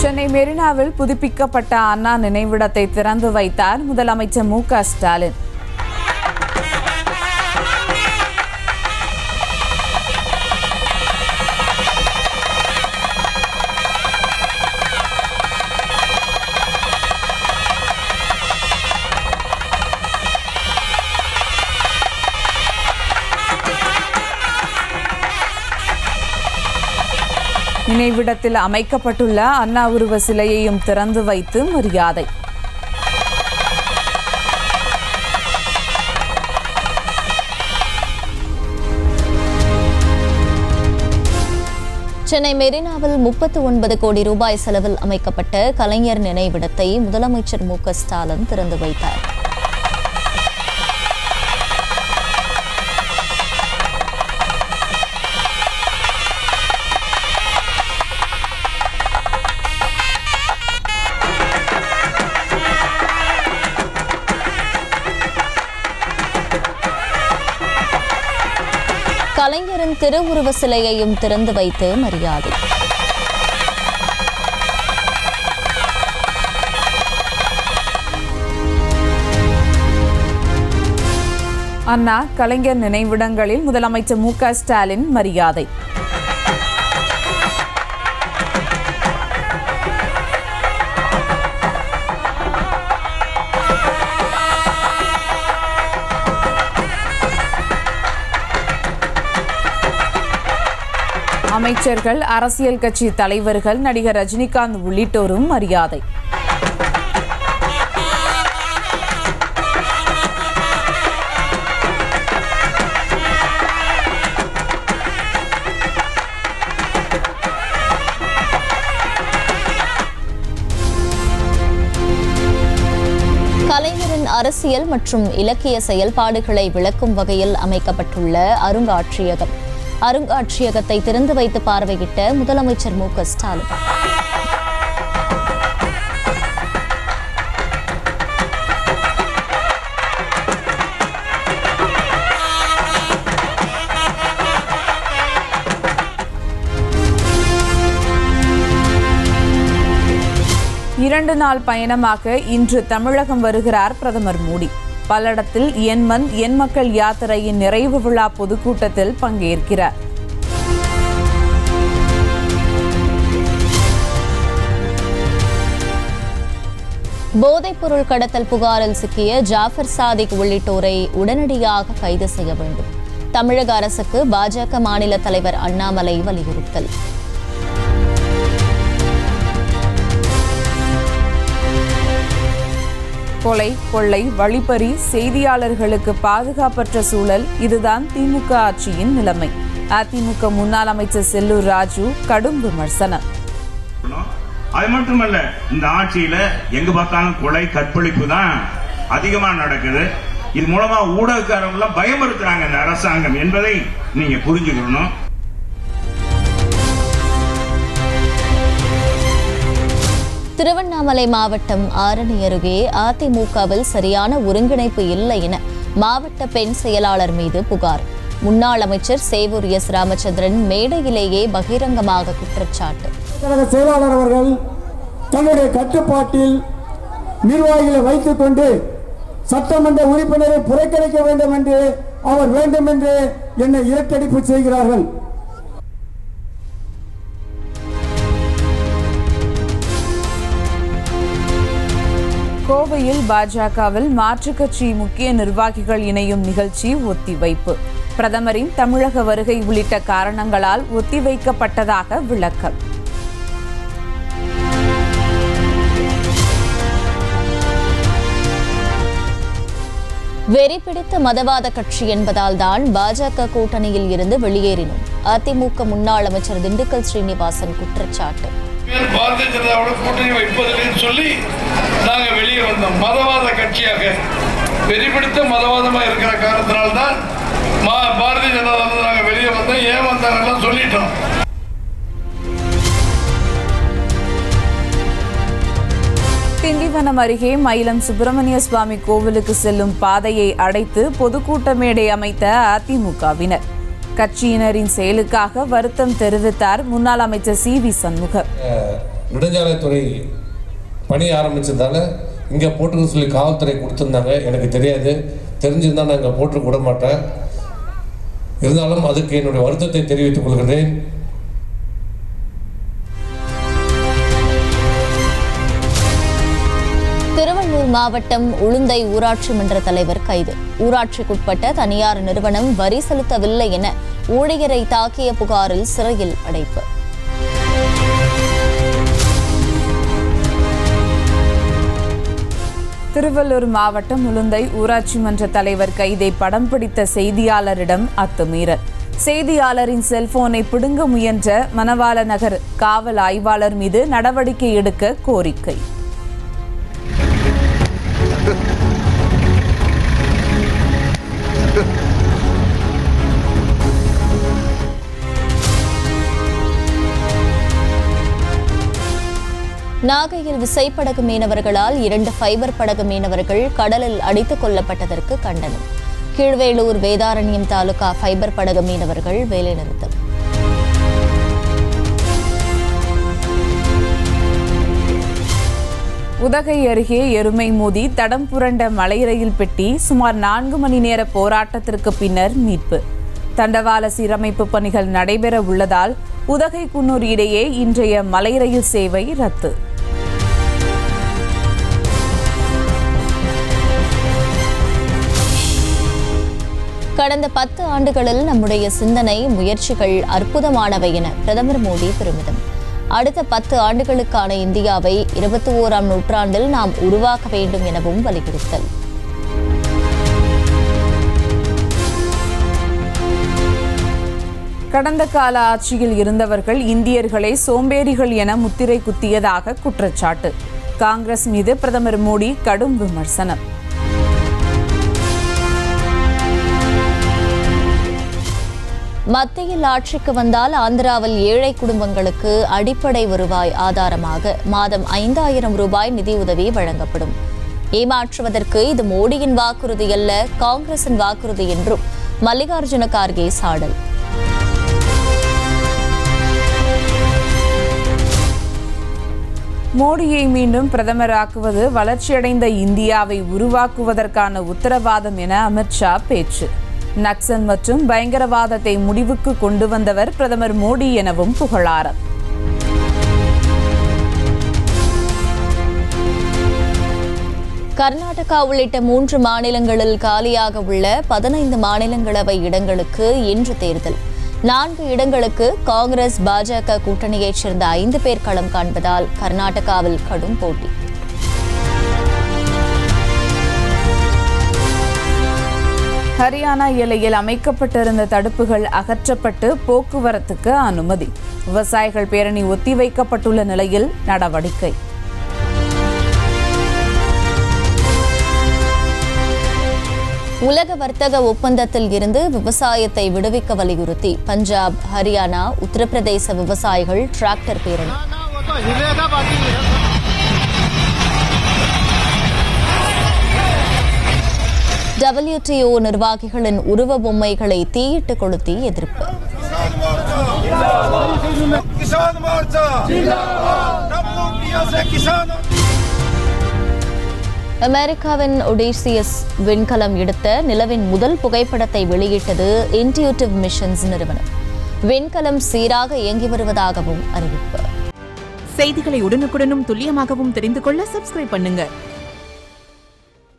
சென்னை மெரினாவில் புதுப்பிக்கப்பட்ட அண்ணா நினைவிடத்தை திறந்து வைத்தார் முதலமைச்சர் மு க ஸ்டாலின் நினைவிடத்தில் அமைக்கப்பட்டுள்ள அண்ணா உருவ சிலையையும் திறந்து வைத்து மரியாதை சென்னை மெரினாவில் முப்பத்து ஒன்பது கோடி ரூபாய் செலவில் அமைக்கப்பட்ட கலைஞர் நினைவிடத்தை முதலமைச்சர் மு க ஸ்டாலின் திறந்து வைத்தார் கலைஞரின் திருவுருவ சிலையையும் திறந்து வைத்து மரியாதை அண்ணா கலைஞர் நினைவிடங்களில் முதலமைச்சர் மு க ஸ்டாலின் மரியாதை அமைச்சர்கள் அரசியல் கட்சி தலைவர்கள் நடிகர் ரஜினிகாந்த் உள்ளிட்டோரும் மரியாதை கலைஞரின் அரசியல் மற்றும் இலக்கிய செயல்பாடுகளை விளக்கும் வகையில் அமைக்கப்பட்டுள்ள அருங்காட்சியகம் அருங்காட்சியகத்தை திறந்து வைத்து பார்வையிட்ட முதலமைச்சர் மு க ஸ்டாலின் இரண்டு நாள் பயணமாக இன்று தமிழகம் வருகிறார் பிரதமர் மோடி பல்லடத்தில் என் மண் என் மக்கள் யாத்திரையின் நிறைவு விழா பொதுக்கூட்டத்தில் பங்கேற்கிறார் போதைப்பொருள் கடத்தல் புகாரில் சிக்கிய ஜாஃபர் சாதிக் உள்ளிட்டோரை உடனடியாக கைது செய்ய வேண்டும் தமிழக அரசுக்கு பாஜக மாநில தலைவர் அண்ணாமலை வலியுறுத்தல் கொலை கொள்ளை வழிப்பறி செய்தியாளர்களுக்கு பாதுகாப்பற்ற சூழல் இதுதான் திமுக ஆட்சியின் நிலைமை அதிமுக முன்னாள் அமைச்சர் செல்லூர் ராஜு கடும் விமர்சனம் இருக்கணும். அது மட்டுமல்ல இந்த ஆட்சியில எங்க பார்த்தாலும் கொலை கற்பழிப்பு தான் அதிகமா நடக்குது இது மூலமா ஊடகக்காரங்க எல்லாம் பயமுறுத்துறாங்க இந்த அரசாங்கம் என்பதை நீங்க புரிஞ்சுக்கணும் திருவண்ணாமலை மாவட்டம் ஆரணி அருகே அதிமுகவில் சரியான ஒருங்கிணைப்பு இல்லை என மாவட்ட பெண் செயலாளர் மீது புகார் முன்னாள் அமைச்சர் சேவூர் எஸ் ராமச்சந்திரன் மேடையிலேயே பகிரங்கமாக குற்றச்சாட்டு கழக செயலாளர் அவர்கள் தன்னுடைய கட்டுப்பாட்டில் நிர்வாகிகளை வைத்துக் கொண்டு சட்டமன்ற உறுப்பினரை புறக்கணிக்க வேண்டும் என்று அவர் வேண்டும் என்று என்னை இரட்டடிப்பு செய்கிறார்கள் கோவையில் பாஜகவில் மாற்றுக் கட்சி முக்கிய நிர்வாகிகள் இணையும் நிகழ்ச்சி ஒத்திவைப்பு பிரதமரின் தமிழக வருகை உள்ளிட்ட காரணங்களால் ஒத்திவைக்கப்பட்டதாக விளக்கம் வெறி பிடித்த மதவாத கட்சி என்பதால் தான் பாஜக கூட்டணியில் இருந்து வெளியேறினோம் அதிமுக முன்னாள் அமைச்சர் திண்டுக்கல் ஸ்ரீனிவாசன் குற்றச்சாட்டு பேர் பாரதிய ஜனதாவோட கூட்டணி வைப்பதில்லைன்னு சொல்லி நாங்க வெளியே வந்தோம் மதவாத கட்சியாக வெறிபிடித்த மதவாதமா இருக்கிற காரணத்தினால்தான் மா பாரதிய ஜனதா வந்து நாங்க வெளியே வந்தோம் ஏன் வந்தாங்கலாம் சொல்லிட்டோம் திண்டிவனம் அருகே மயிலம் சுப்பிரமணிய சுவாமி கோவிலுக்கு செல்லும் பாதையை அடைத்து பொதுக்கூட்ட மேடை அமைத்த அதிமுகவினர் கட்சியினரின் செயலுக்காக வருத்தம் தெரிவித்தார் முன்னாள் அமைச்சர் சி வி சண்முகம் நெடுஞ்சாலைத்துறை பணி ஆரம்பித்ததால இங்கே போட்டுக்க சொல்லி காவல்துறை கொடுத்துருந்தாங்க எனக்கு தெரியாது தெரிஞ்சிருந்தால் நான் இங்கே போட்டு விட மாட்டேன் இருந்தாலும் அதுக்கு என்னுடைய வருத்தத்தை தெரிவித்துக் கொள்கிறேன் திருவள்ளூர் மாவட்டம் உளுந்தை ஊராட்சி மன்ற தலைவர் கைது ஊராட்சிக்குட்பட்ட தனியார் நிறுவனம் வரி செலுத்தவில்லை என ஊழியரை தாக்கிய புகாரில் சிறையில் அடைப்பு திருவள்ளூர் மாவட்டம் உளுந்தை ஊராட்சி மன்ற தலைவர் கைதை படம் பிடித்த செய்தியாளரிடம் அத்துமீறல் செய்தியாளரின் செல்போனை பிடுங்க முயன்ற மணவாள நகர் காவல் ஆய்வாளர் மீது நடவடிக்கை எடுக்க கோரிக்கை நாகையில் விசைப்படகு மீனவர்களால் இரண்டு ஃபைபர் படகு மீனவர்கள் கடலில் அடித்துக் கொல்லப்பட்டதற்கு கண்டனம் கீழ்வேளூர் வேதாரண்யம் தாலுகா ஃபைபர் படகு மீனவர்கள் வேலைநிறுத்தம் உதகை அருகே எருமை மோதி தடம் புரண்ட மலை ரயில் பெட்டி சுமார் நான்கு மணி நேர போராட்டத்திற்கு பின்னர் மீட்பு தண்டவாள சீரமைப்பு பணிகள் நடைபெற உள்ளதால் உதகை குன்னூர் இடையே இன்றைய மலை ரயில் சேவை ரத்து கடந்த பத்து ஆண்டுகளில் நம்முடைய சிந்தனை முயற்சிகள் அற்புதமானவை என பிரதமர் மோடி பெருமிதம் அடுத்த பத்து ஆண்டுகளுக்கான இந்தியாவை இருபத்தி ஓராம் நூற்றாண்டில் நாம் உருவாக்க வேண்டும் எனவும் வலியுறுத்தல் கடந்த கால ஆட்சியில் இருந்தவர்கள் இந்தியர்களை சோம்பேறிகள் என முத்திரை குத்தியதாக குற்றச்சாட்டு காங்கிரஸ் மீது பிரதமர் மோடி கடும் விமர்சனம் மத்தியில் ஆட்சிக்கு வந்தால் ஆந்திராவில் ஏழை குடும்பங்களுக்கு அடிப்படை வருவாய் ஆதாரமாக மாதம் ஐந்தாயிரம் ரூபாய் நிதியுதவி வழங்கப்படும் ஏமாற்றுவதற்கு இது மோடியின் வாக்குறுதி அல்ல காங்கிரசின் வாக்குறுதி என்றும் மல்லிகார்ஜுன கார்கே சாடல் மோடியை மீண்டும் பிரதமராக்குவது வளர்ச்சியடைந்த இந்தியாவை உருவாக்குவதற்கான உத்தரவாதம் என அமித்ஷா பேச்சு நக்சல் மற்றும் பயங்கரவாதத்தை முடிவுக்கு கொண்டு வந்தவர் பிரதமர் மோடி எனவும் புகழாரம் கர்நாடகா உள்ளிட்ட மூன்று மாநிலங்களில் காலியாக உள்ள பதினைந்து மாநிலங்களவை இடங்களுக்கு இன்று தேர்தல் நான்கு இடங்களுக்கு காங்கிரஸ் பாஜக கூட்டணியைச் சேர்ந்த ஐந்து பேர் களம் காண்பதால் கர்நாடகாவில் கடும் போட்டி ஹரியானா எல்லையில் அமைக்கப்பட்டிருந்த தடுப்புகள் அகற்றப்பட்டு போக்குவரத்துக்கு அனுமதி விவசாயிகள் பேரணி ஒத்திவைக்கப்பட்டுள்ள நிலையில் நடவடிக்கை உலக வர்த்தக ஒப்பந்தத்தில் இருந்து விவசாயத்தை விடுவிக்க வலியுறுத்தி பஞ்சாப் ஹரியானா உத்தரப்பிரதேச விவசாயிகள் டிராக்டர் பேரணி டபிள்யூடிஓ நிர்வாகிகளின் உருவ பொம்மைகளை தீயிட்டு கொளுத்தி எதிர்ப்பு किसान मोर्चा नमो प्रिय से किसान அமெரிக்காவின் ஒடேசியஸ் விண்கலம் எடுத்த நிலவின் முதல் புகைப்படத்தை வெளியிட்டது இன்டியூட்டிவ் மிஷன்ஸ் நிறுவனம் விண்கலம் சீராக இயங்கி வருவதாகவும் அறிவிப்பு செய்திகளை உடனுக்குடனும் துல்லியமாகவும் தெரிந்து கொள்ள சப்ஸ்கிரைப் பண்ணுங்க